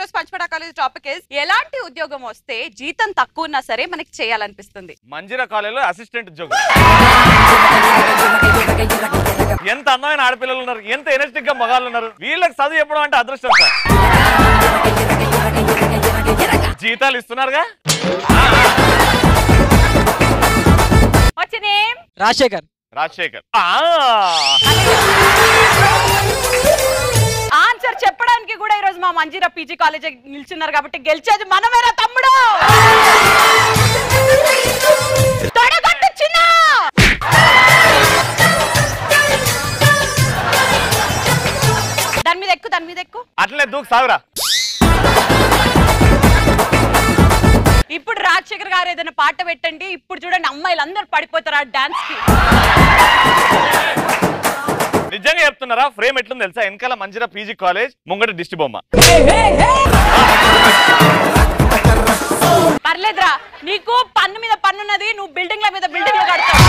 రోజు పంచపడా college topic is ఎలాంటి ఉద్యోగం వస్తే జీతం తక్కువ ఉన్నా సరే మనకి చేయాలనిపిస్తుంది మంజిరా కాలేజీలో అసిస్టెంట్ ఉద్యోగం ఎంత అందమైన ఆడపిల్లలు ఉన్నారు ఎంత ఎనర్జెటిక్ గా మగాళ్ళు ఉన్నారు వీళ్ళకి చదువు చెప్పడం అంటే అదృష్టం సార్ జీతాలు ఇస్తున్నారుగా వచ్చి నేమ్ రాజశేఖర్ రాజశేఖర్ ఆ, ఆన్సర్ చెప్పడానికి కూడా ఈ రోజు మా మంజీరా పీజీ కాలేజ్ నిల్చున్నారు కాబట్టి గెలిచేది మనమేరా తమ్ముడు తొడగొట్టు చిన్న దాని మీద ఎక్కు దాని మీద ఎక్కు అట్లనే దూకు సాగురా ఇప్పుడు రాజశేఖర్ గారు ఏదైనా పాట పెట్టండి ఇప్పుడు చూడండి అమ్మాయిలు అందరు పడిపోతారు ఆ డాన్స్ కి నిజంగా చెప్తున్నారా ఫ్రేమ్ ఎట్లుంది తెలుసా వెనకాల మంజిరా పీజీ కాలేజ్ ముంగట దిష్టి బొమ్మ పర్లేదురా నీకు పన్ను మీద పన్ను ఉన్నది నువ్వు బిల్డింగ్ల మీద బిల్డింగ్లు కడతావు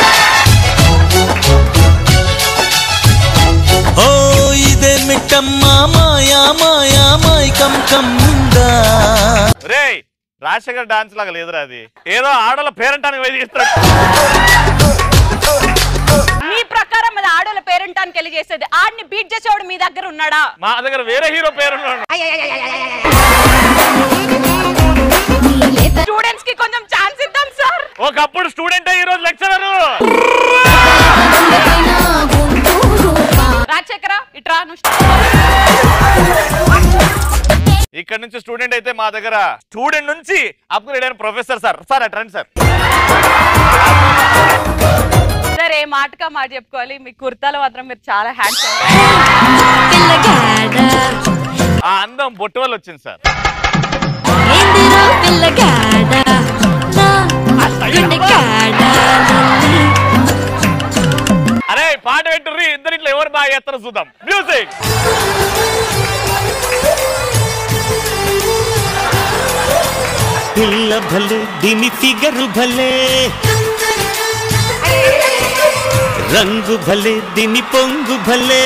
ఓ ఇదే మిట్టమ్మా మాయా మాయా మాయకం కమ్ముందా రే రాజశేఖర్ డాన్స్ లాగా లేదురా అది ఏదో ఆడల పేరంటానికి పోయి తీస్తాడు మీ ప్రకారం అది ఆడోళ్ళ పేరెంటానికి వెళ్ళి చేసేది ఆడిని బీట్ చేసేవాడు మీ దగ్గర ఉన్నాడా మా దగ్గర వేరే హీరో పేరు స్టూడెంట్స్ కి కొంచెం ఛాన్స్ ఇద్దాం సార్ ఒకప్పుడు స్టూడెంట్ ఈ రోజు లెక్చరరు రాజశేఖర ఇట్రా నువ్వు ఇక్కడ నుంచి స్టూడెంట్ అయితే మా దగ్గర స్టూడెంట్ నుంచి అప్గ్రేడ్ అయిన ప్రొఫెసర్ సార్ సార్ అట్రండి సార్ సరే మాటగా మాట చెప్పుకోవాలి మీ కుర్తాలో మాత్రం మీరు చాలా హ్యాండ్సమ్ పిల్లగాడ ఆ అందం బొట్టు వల్ల వచ్చింది సార్ ఏందిరో పిల్లగాడ నా గుండెకాడ లొల్లి. అరే పాట పెట్టుర్రి ఇద్దరు ఇట్లా ఎవరు బాగా చేస్తారో చూద్దాం మ్యూజిక్ పిల్ల భలే దీని ఫిగరు భలే రంగు భలే దీని పొంగు భలే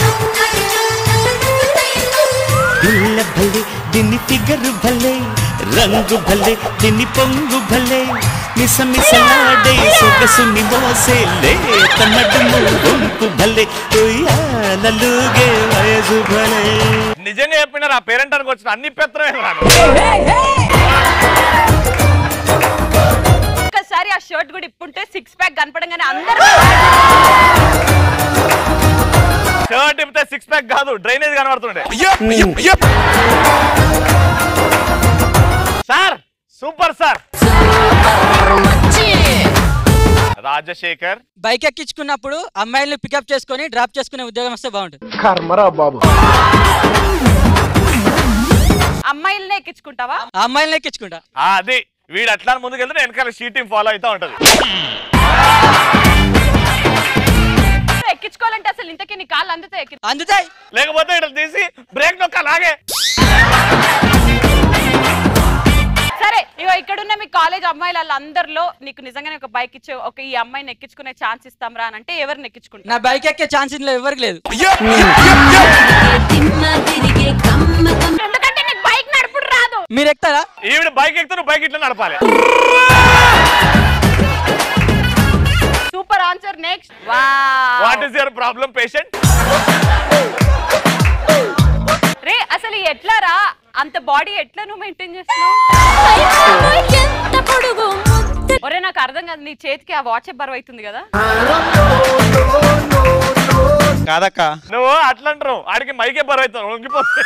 పిల్ల భలే దీని ఫిగరు భలే రంగు భలే దీని పొంగు భలే మిసమిసలాడే సొగసుని మోసేలే తన్నడుము గుంపు భలే ఉయ్యాలలుగే వయసు భలే నిజంగా చెప్పినారు ఆ పేరెంటానికి వచ్చిన అన్ని పెత్తమే రాను ఒక్కసారి ఆ షర్ట్ కూడా ఇప్పుంటే సిక్స్ ప్యాక్ కనపడంగానే అందరూ షర్ట్ ఇప్పితే సిక్స్ ప్యాక్ కాదు డ్రైనేజ్ కనబడుతుండే sir super sir Rajasekhar bike ఎక్కించుకున్నప్పుడు అమ్మాయిల్ని పికప్ చేసుకొని డ్రాప్ చేసుకునే ఉద్యోగం వస్తే బాగుంటుంది అమ్మాయిలనే ఎక్కించుకుంటావా ఆ అమ్మాయిల్ని ఎక్కించుకుంటా ఆ, అది వీడు అట్లా ముందుకు వెళ్తే వెనకాల షీటింగ్ ఫాలో అవుతా ఉంటది ఎక్కించుకోవాలంటే అసలు ఇంతకీ నీ కాళ్ళు అందుతాయి ఎక్కి అందుతాయి లేకపోతే ఇట్లా తీసి బ్రేక్ నొక్క అలాగే సరే ఇగో ఇక్కడున్న మీ కాలేజ్ అమ్మాయిల అందరిలో నీకు నిజంగానే ఒక బైక్ ఇచ్చే ఒక ఈ అమ్మాయిని ఎక్కించుకునే ఛాన్స్ ఇస్తాం రా అని అంటే ఎవరిని ఎక్కించుకుంటా నా బైక్ ఎక్కే ఛాన్స్ ఇందులో ఎవరికి లేదు తిమ్మ తిరిగే కమ్మ కమ్మ ఎందుకంటే నీకు బైక్ నడుపుడు రాదు మీరు ఎక్కుతారా ఈవిడ బైక్ ఎక్కితే నువ్వు బైక్ ఇట్లా నడపాలి super answer next wha what is your problem patient రే అసలు ఎట్లా రా అంత బాడీ ఎట్లా నువ్వు మెయింటైన్ చేస్తున్నావు ఎంత పొడుగు ముద్ద ఒరే నాకు అర్థం కాదు నీ చేతికి ఆ వాచ్ బరువు అవుతుంది కదా కాదక్క నువ్వు అట్లా అంటారు ఆడికి మైకే బరువు అవుతావు వంగిపోతే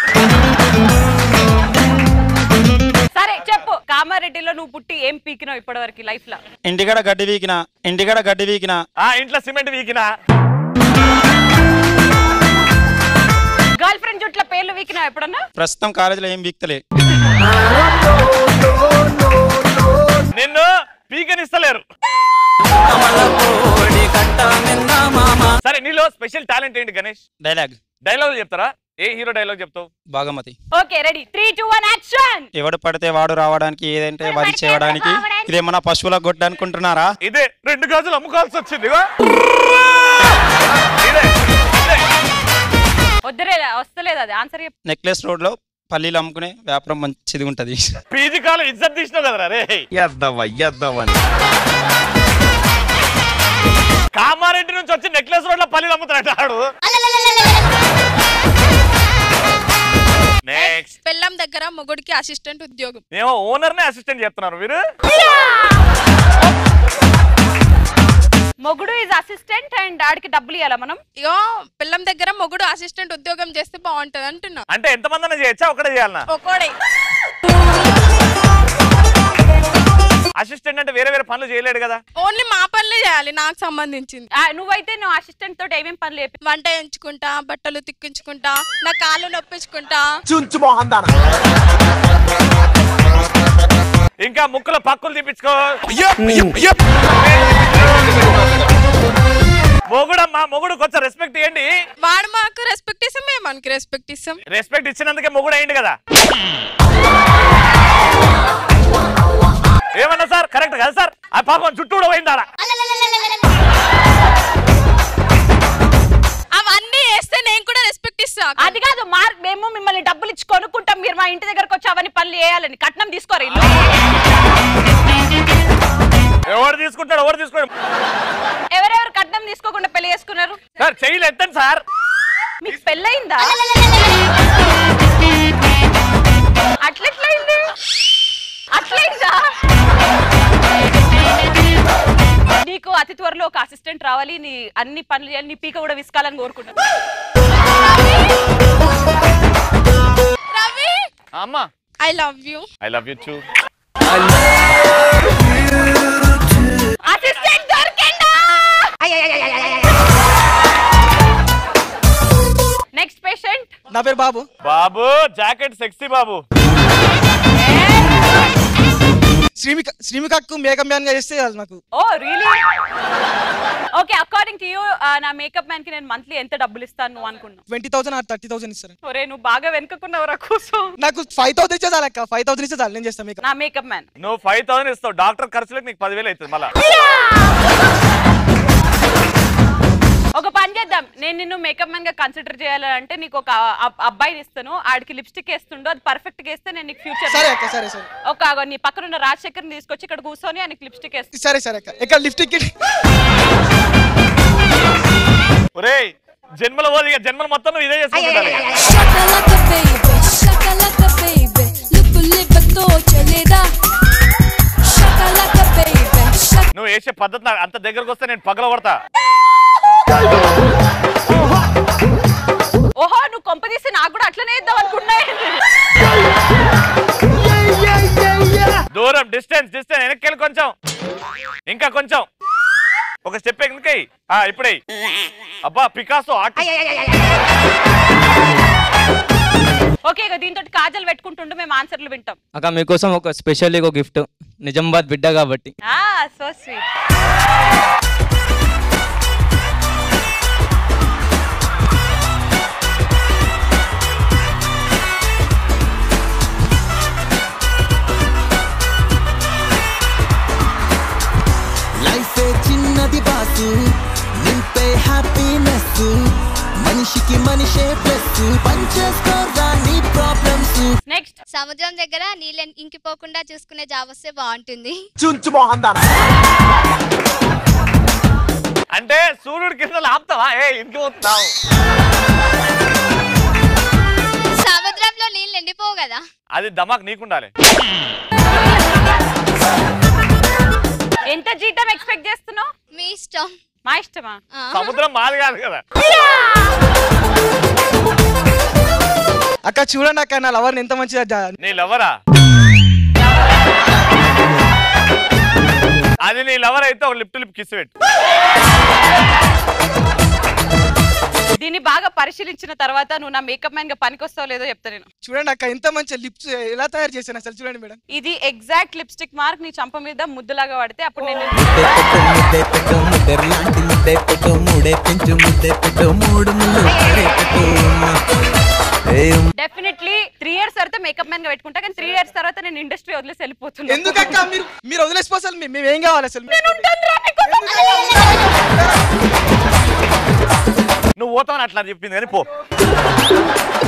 సరే చెప్పు కామారెడ్డిలో నువ్వు పుట్టి ఏం పీకినావు ఇప్పటివరకు లైఫ్ లో ఇంటికాడ గడ్డి వీకిన ఇంటికాడ గడ్డి వీకిన ఆ ఇంట్లో సిమెంట్ వీకినా గర్ల్ ఫ్రెండ్ జుట్ల పేర్లు వీకినావు ఎప్పుడన్నా ప్రస్తుతం కాలేజీలో ఏం వీక్తలే నిన్ను పీకనిస్తలేరు సరే నీలో స్పెషల్ టాలెంట్ ఏంటి గణేష్ డైలాగ్ డైలాగ్ చెప్తారా ఏ హీరో డైలాగ్ చెప్తావు Bhagamathi okay ready three two one action ఎవడు పడితే వాడు రావడానికి ఏదంటే వది చేయడానికి ఇదేమన్నా పశువుల గొడ్డ అనుకుంటున్నారా ఇదే రెండు గాజులు అమ్ముకోవాల్సి వచ్చింది ఇగో. ఇదే, ఇదే. వద్దురే వస్తలేదు అది ఆన్సర్ చెప్పు నెక్లెస్ రోడ్ లో పల్లీలు అమ్ముకునే వ్యాపారం మంచిది ఉంటుంది పీజీ కాలు ఇజ్జత్ తీసినావు కదరా రే కామారెడ్డి నుంచి వచ్చి నెక్లెస్ రోడ్ లో పల్లీలు అమ్ముతాడు ఆడు నెక్స్ట్ పెళ్ళం దగ్గర మొగుడికి అసిస్టెంట్ ఉద్యోగం ఏమో ఓనర్ నే అసిస్టెంట్ చెప్తున్నారు మీరు మొగుడు ఇస్ అసిస్టెంట్ అండ్ ఆడికి డబ్బులు ఇవ్వాలా మనం ఇగో పెళ్ళం దగ్గర మొగుడు అసిస్టెంట్ ఉద్యోగం చేస్తే బాగుంటది అంటున్నా అంటే ఎంతమంది అన్న చేయొచ్చా ఒకటే చేయాలనా ఒకోడే అసిస్టెంట్ అంటే వేరే వేరే పనులు చేయలేడు కదా ఓన్లీ మా పనులే చేయాలి నాకు సంబంధించింది ఆ, నువ్వైతే నువ్వు అసిస్టెంట్ తోటి ఏమేం పనులు చెప్పి వంట ఎంచుకుంటా బట్టలు తిక్కించుకుంటా నా కాళ్ళు నొప్పించుకుంటా ఇంకా ముక్కుల పక్కులు తీపించుకో మొగుడమ్మా మొగుడు కొంచెం రెస్పెక్ట్ ఇవ్వండి వాడు మాకు రెస్పెక్ట్ ఇస్తాం మేము మనకి రెస్పెక్ట్ ఇస్తాం రెస్పెక్ట్ ఇచ్చినందుకే మొగుడు అయింది కదా ఏమన్నా సార్ కరెక్ట్ కదా సార్ ఆ పాపం చుట్టూ కూడా పోయింది ఆడ అవన్నీ వేస్తే నేను కూడా రెస్పెక్ట్ ఇస్తా అది కాదు మా మేము మిమ్మల్ని డబ్బులు ఇచ్చి కొనుక్కుంటాం మీరు మా ఇంటి దగ్గరకు వచ్చి అవన్నీ పనులు చేయాలని కట్నం తీసుకోరు ఇల్లు ఎవరు తీసుకుంటాడు ఎవరు తీసుకుంటాడు ఎవరెవరు కట్నం తీసుకోకుండా పెళ్లి చేసుకున్నారు సార్ చెయ్యిలు ఎత్తండి సార్ మీకు పెళ్ళయిందా అట్లెట్లయింది అట్లయిందా నీకు అతి త్వరలో ఒక అసిస్టెంట్ రావాలి నీ అన్ని పనులు చేయాలి నీ పీక కూడా విసుకాలని కోరుకుంటున్నా రవి అమ్మా I love you I love you too assistant దొరికిందా నెక్స్ట్ పేషెంట్ నా పేరు బాబు బాబు జాకెట్ సెక్సీ బాబు శ్రీమిక శ్రీమికకు మేకప్ మ్యాన్ గా చేస్తే చాలు నాకు oh really okay according to you నా మేకప్ మ్యాన్ కి నేను మంత్లీ ఎంత డబ్బులు ఇస్తాను నువ్వు అనుకున్నా twenty thousand or thirty thousand ఇస్తారు ఒరే నువ్వు బాగా వెనుకకున్నావురా కూర్చో నాకు ఫైవ్ థౌసండ్ ఇచ్చే చాలు అక్క ఫైవ్ థౌసండ్ ఇచ్చే చాలు నేను చేస్తాను మీకు నా మేకప్ మ్యాన్ నువ్వు ఫైవ్ థౌసండ్ ఇస్తావు డాక్టర్ ఖర్చులకు నీకు పదివేలు అవుతుంది మళ్ళా ఒక పని చేద్దాం నేను నిన్ను మేకప్ మ్యాన్ గా కన్సిడర్ చేయాలంటే నీకు ఒక అబ్- అబ్బాయిని ఇస్తాను ఆడికి లిప్స్టిక్ వేస్తుండో అది పర్ఫెక్ట్ గా వేస్తే నేను నీకు ఫ్యూచర్ సరే అక్క సరే సరే ఒక అగో నీ పక్కన ఉన్న రాజశేఖర్ తీసుకొచ్చి ఇక్కడ కూర్చొని ఆయనకి లిప్స్టిక్ వేస్తా సరే సరే అక్క ఇక్కడ లిఫ్ట్ ఒరేయ్ జన్మల పోదు ఇక జన్మల మొత్తం నువ్వు ఇదే చేసుకుంటాను Shakalaka baby, shakalaka baby, lupu lipato chaleda. Shakalaka baby, shak. నువ్వు వేసే పద్ధతి నాకు అంత దగ్గరకు వస్తే నేను పగల పడతా ఓహో నువ్వు కొంప తీసి నాకు కూడా అట్లనే ఇద్దాం అనుకున్నా దూరం డిస్టెన్స్ డిస్టెన్స్ వెనక్కి వెళ్ళి కొంచెం ఇంకా కొంచెం ఒక స్టెప్ వెనకై ఆ ఇప్పుడే అబ్బా పికాసో ఆర్ట్ ఓకే ఇక దీంతో కాజల్ పెట్టుకుంటుండు మేము ఆన్సర్లు వింటాం అక్క మీకోసం ఒక స్పెషల్ ఒక గిఫ్ట్ నిజామాబాద్ బిడ్డ కాబట్టి ఆ సో స్వీట్ లైఫే చిన్నది బాసు నింపే హ్యాపీనెస్ మనిషికి మనిషే ప్లస్ పంచేసుకోరా నీ ప్రాబ్లమ్స్ నెక్స్ట్ సముద్రం దగ్గర నీళ్ళు ఇంకిపోకుండా చూసుకునే జాబ్ వస్తే బాగుంటుంది అంటే సూర్యుడు కింద ఆపుతావా ఏ ఇంటికి పోతున్నావు సముద్రంలో నీళ్ళు ఎండిపోవు కదా అది దమాక్ నీకుండాలి ఎంత జీతం ఎక్స్పెక్ట్ చేస్తున్నావు మీ ఇష్టం మా ఇష్టమా ఆ. సముద్రం మాది కాదు కదా అక్క చూడండి అక్క నా లవర్ని ఎంత మంచిగా జా- నీ లవరా అది నీ లవర్ అయితే ఒక లిప్ టు లిప్ కిస్ పెట్టు దీన్ని బాగా పరిశీలించిన తర్వాత నువ్వు నా మేకప్ మ్యాన్ గా పనికొస్తావు లేదో చెప్తా నేను చూడండి అక్క ఎంత మంచి లిప్స్ ఎలా తయారు చేశాను అసలు చూడండి మేడం ఇది ఎగ్జాక్ట్ లిప్స్టిక్ మార్క్ నీ చంప మీద ముద్దులాగా పడితే అప్పుడు నేను ముద్దే పెట్టు ముద్దెర్లాంటి ముద్దే పెట్టు మూడే పెంచు ముద్దే పెట్టు మూడు ముళ్ళు మూడే పెట్టు ఏం డెఫినెట్లీ త్రీ ఇయర్స్ తర్వాత మేకప్ మ్యాన్ గా పెట్టుకుంటా కానీ త్రీ ఇయర్స్ తర్వాత నేను ఇండస్ట్రీ వదిలేసి వెళ్ళిపోతున్నా ఎందుకు అక్క మీరు మీరు వదిలేసిపో అసలు మీ- మేము ఏం కావాలి అసలు నువ్వు పోతావని అట్లా చెప్పింది కానీ పో